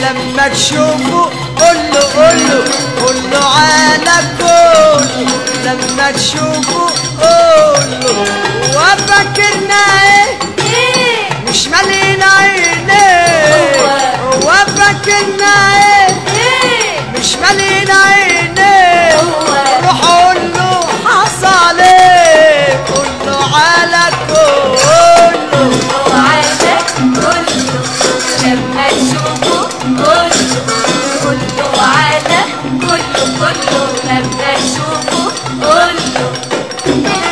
لما تشوفه قول له قول له قول له على كل لما تشوفه قول له وفاكرنا ايه ايه مش مالين عينيه هو. وفاكرنا ايه ايه مش مالين عينيه هو. روح قول له حصل ايه قول له على كله وعدك كله لما تشوفه كله كله وعدك كله كله لما تشوفه كله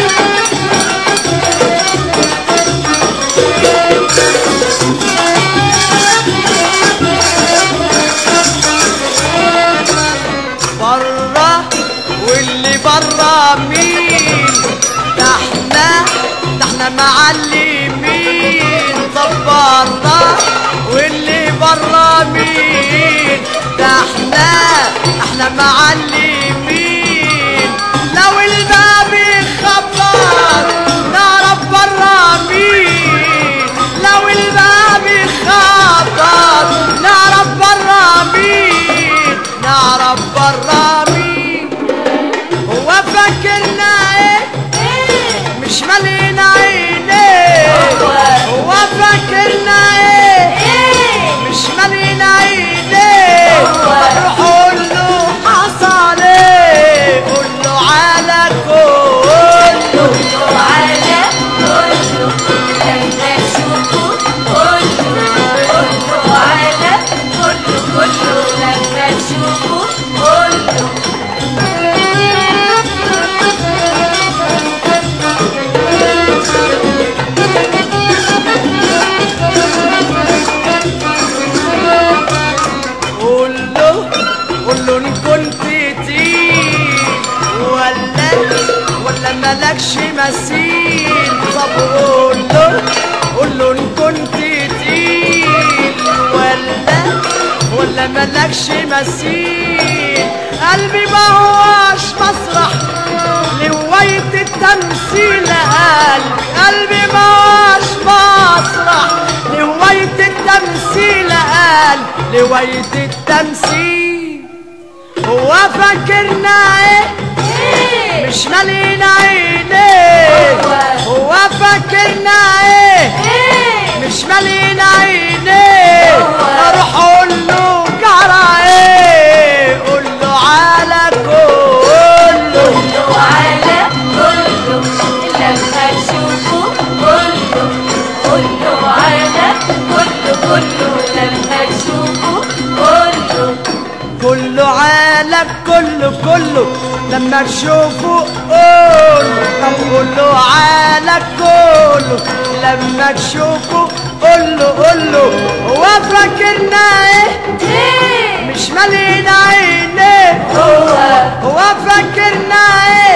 بره واللي بره مين ده احنا ده احنا معلمين طب بره واللي بره مين ده احنا احنا معلمين لو الباب يخبط نعرف بره مين لو الباب يخبط نعرف بره مين نعرف بره مين هو فاكرنا ايه ايه مش مالين عينيه هو. هو فاكرنا ايه ايه مش مالين عينيه هو. روح قول له حصل ايه قول له على كله كله على كله لما تشوفه كله كله على كله كله لما تشوفه كله قول له قول له ان كنت تقيل ولا ولا مالكش مثيل طب قول له قول له ان كنت تقيل ولا ولا مالكش مثيل قلبي ما هوش مسرح لهواية التمثيل قلبي قلبي ما هوش مسرح لهواية التمثيل قال لهواية التمثيل هو فاكرنا ايه ايه مش مالين عينيه هو فاكرنا ايه ايه مش مالين عينيه هو. اروح اقول له جرى ايه قول له على كله كله على كله لما تشوفه كله كله على كله كله لما تشوفه كله كله عالك كله كله لما تشوفه قول طب كله عالك كله لما تشوفه قول له قول له هو فاكرنا ايه ايه مش مالين عينيه هو هو فاكرنا ايه